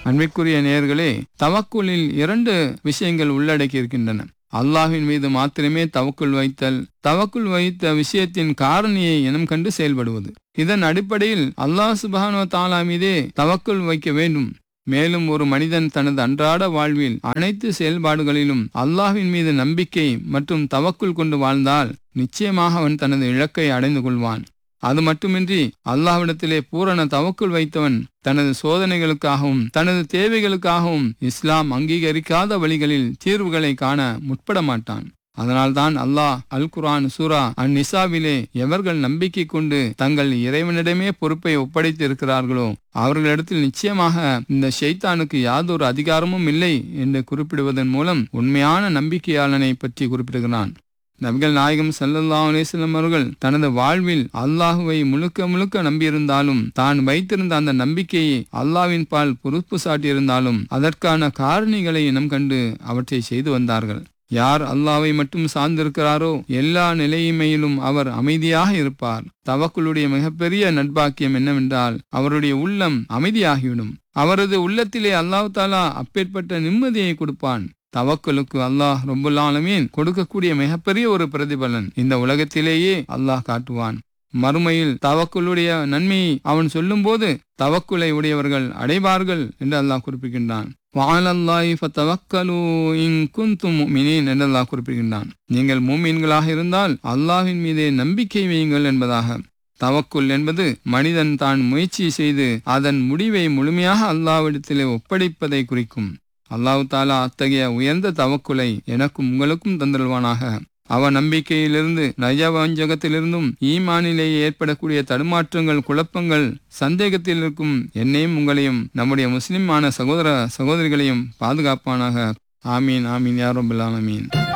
அன்பிற்குரிய நேயர்களே தவக்குலில் இரண்டு விஷயங்கள் உள்ளடக்கி இருக்கின்றன அல்லாஹ்வின் மீது மாத்திரமே தவக்குள் வைத்தல் தவக்குள் வைத்த விஷயத்தின் காரணியை இனம் கண்டு செயல்படுவது இதன் அடிப்படையில் அல்லாஹ் சுபஹானோ தாலா மீதே தவக்குள் வைக்க வேண்டும் மேலும் ஒரு மனிதன் தனது அன்றாட வாழ்வில் அனைத்து செயல்பாடுகளிலும் அல்லாஹ்வின் மீது நம்பிக்கை மற்றும் தவக்குள் கொண்டு வாழ்ந்தால் நிச்சயமாக அவன் தனது இலக்கை அடைந்து கொள்வான் அது மட்டுமின்றி அல்லாஹ்விடத்திலே பூரண தவக்குள் வைத்தவன் தனது சோதனைகளுக்காகவும் தனது தேவைகளுக்காகவும் இஸ்லாம் அங்கீகரிக்காத வழிகளில் தீர்வுகளை காண முற்பட மாட்டான் அதனால்தான் அல்லாஹ் அல் குரான் சூரா அந் நிசாவிலே எவர்கள் நம்பிக்கை கொண்டு தங்கள் இறைவனிடமே பொறுப்பை ஒப்படைத்து இருக்கிறார்களோ அவர்களிடத்தில் நிச்சயமாக இந்த ஷைத்தானுக்கு யாதொரு அதிகாரமும் இல்லை என்று குறிப்பிடுவதன் மூலம் உண்மையான நம்பிக்கையாளனை பற்றி குறிப்பிடுகிறான் நபிகள் நாயகம் சல்லல்லா அலிஸ்லம் அவர்கள் தனது வாழ்வில் அல்லாஹுவை முழுக்க முழுக்க நம்பியிருந்தாலும் தான் வைத்திருந்த அந்த நம்பிக்கையை அல்லாவின் பால் பொறுப்பு சாட்டியிருந்தாலும் அதற்கான காரணிகளை இனம் கண்டு அவற்றை செய்து வந்தார்கள் யார் அல்லாவை மட்டும் சார்ந்திருக்கிறாரோ எல்லா நிலைமையிலும் அவர் அமைதியாக இருப்பார் தவக்குளுடைய மிகப்பெரிய நட்பாக்கியம் என்னவென்றால் அவருடைய உள்ளம் அமைதியாகிவிடும் அவரது உள்ளத்திலே அல்லாஹ் தாலா அப்பேற்பட்ட நிம்மதியை கொடுப்பான் தவக்கலுக்கு அல்லாஹ் ரொம்புல்லாலுமீன் கொடுக்கக்கூடிய மிகப்பெரிய ஒரு பிரதிபலன் இந்த உலகத்திலேயே அல்லாஹ் காட்டுவான் மறுமையில் தவக்குளுடைய நன்மையை அவன் சொல்லும்போது தவக்குலை உடையவர்கள் அடைவார்கள் என்று அல்லாஹ் குறிப்பிக்கின்றான் வாழல்லாய் ஃபத்தவக்கலு இன் குந்தும் முஃமினீன் என்று அல்லாஹ் குறிப்பிடுகின்றான் நீங்கள் மூமீன்களாக இருந்தால் அல்லாஹ்வின் மீதே நம்பிக்கை வையுங்கள் என்பதாக தவக்குல் என்பது மனிதன் தான் முயற்சி செய்து அதன் முடிவை முழுமையாக அல்லாவிடத்திலே ஒப்படைப்பதை குறிக்கும் அல்லாஹு தாலா அத்தகைய உயர்ந்த தவக்குலை எனக்கும் உங்களுக்கும் தந்தருவானாக அவ நம்பிக்கையிலிருந்து நயவஞ்சகத்திலிருந்தும் ஈமானிலேயே ஏற்படக்கூடிய தடுமாற்றங்கள் குழப்பங்கள் சந்தேகத்தில் இருக்கும் என்னையும் உங்களையும் நம்முடைய முஸ்லிமான சகோதர சகோதரிகளையும் பாதுகாப்பானாக ஆமீன் ஆமீன் யாரும் ஆமீன்